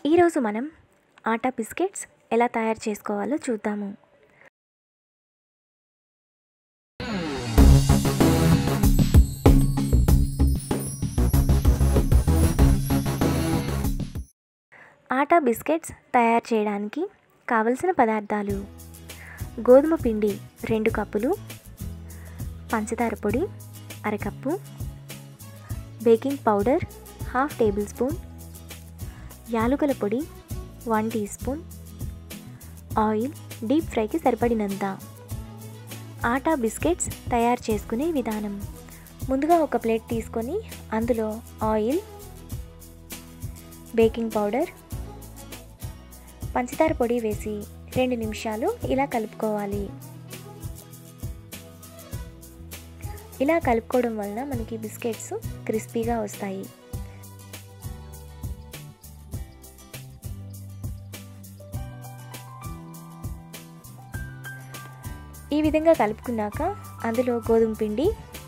ఈరోజు మనం ఆటా బిస్కెట్స్ ఎలా తయారు చేసుకోవాలో చూద్దాము ఆటా బిస్కెట్స్ తయారు చేయడానికి కావలసిన పదార్థాలు గోధుమ పిండి రెండు కప్పులు పంచదార పొడి అరకప్పు baking powder half tablespoon యాలకుల పొడి one teaspoon oil deep ఫ్రైకి సరిపడినంత ఆటా బిస్కెట్స్ తయారు చేసుకునే విధానం ముందుగా ఒక ప్లేట్ తీసుకొని అందులో ఆయిల్ బేకింగ్ పౌడర్ పంచదార పొడి వేసి రెండు నిమిషాలు ఇలా కలుపుకోవాలి ఇలా కలుపుకోవడం వలన మనకి బిస్కెట్స్ క్రిస్పీగా వస్తాయి ఈ విధంగా కలుపుకున్నాక అందులో గోధుమ పిండి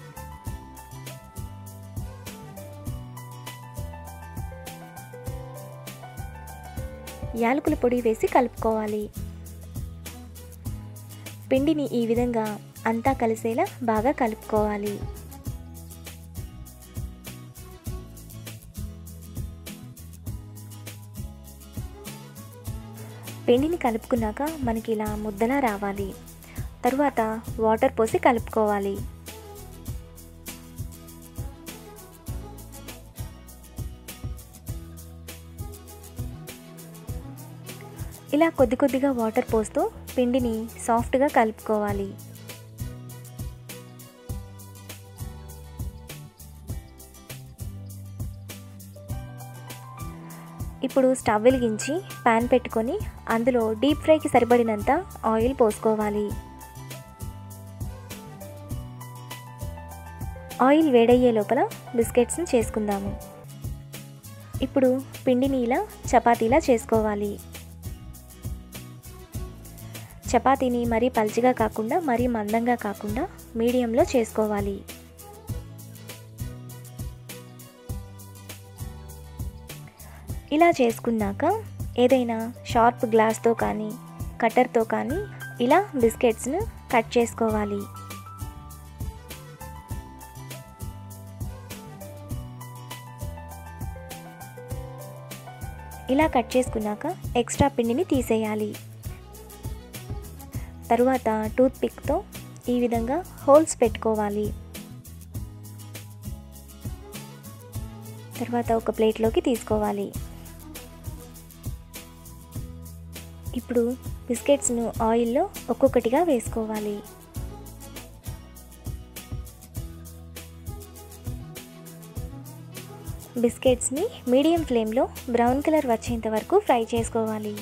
యాలకుల పొడి వేసి కలుపుకోవాలి పిండిని ఈ విధంగా అంతా కలిసేలా బాగా కలుపుకోవాలి పిండిని కలుపుకున్నాక మనకి ఇలా ముద్దలా రావాలి తరువాత వాటర్ పోసి కలుపుకోవాలి ఇలా కొద్ది కొద్దిగా వాటర్ పోస్తూ పిండిని సాఫ్ట్గా కలుపుకోవాలి ఇప్పుడు స్టవ్ వెలిగించి ప్యాన్ పెట్టుకొని అందులో డీప్ ఫ్రైకి సరిపడినంత ఆయిల్ పోసుకోవాలి ఆయిల్ వేడయ్యే లోపల బిస్కెట్స్ని చేసుకుందాము ఇప్పుడు పిండిని ఇలా చపాతీలా చేసుకోవాలి చపాతీని మరీ పల్చిగా కాకుండా మరీ మందంగా కాకుండా మీడియంలో చేసుకోవాలి ఇలా చేసుకున్నాక ఏదైనా షార్ప్ గ్లాస్తో కానీ కట్టర్తో కానీ ఇలా బిస్కెట్స్ను కట్ చేసుకోవాలి ఇలా కట్ చేసుకున్నాక ఎక్స్ట్రా పిండిని తీసేయాలి తరువాత టూత్ పిక్తో ఈ విధంగా హోల్స్ పెట్టుకోవాలి తర్వాత ఒక ప్లేట్లోకి తీసుకోవాలి ఇప్పుడు బిస్కెట్స్ను ఆయిల్లో ఒక్కొక్కటిగా వేసుకోవాలి బిస్కెట్స్ని మీడియం ఫ్లేమ్లో బ్రౌన్ కలర్ వచ్చేంత వరకు ఫ్రై చేసుకోవాలి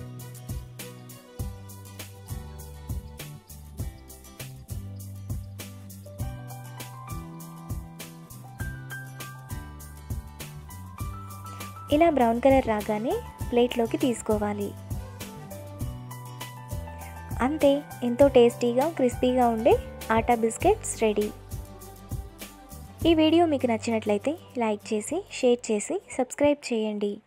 ఇలా బ్రౌన్ కలర్ రాగానే ప్లేట్లోకి తీసుకోవాలి అంతే ఎంతో టేస్టీగా క్రిస్పీగా ఉండే ఆటా బిస్కెట్స్ రెడీ ఈ వీడియో మీకు నచ్చినట్లయితే లైక్ చేసి షేర్ చేసి సబ్స్క్రైబ్ చేయండి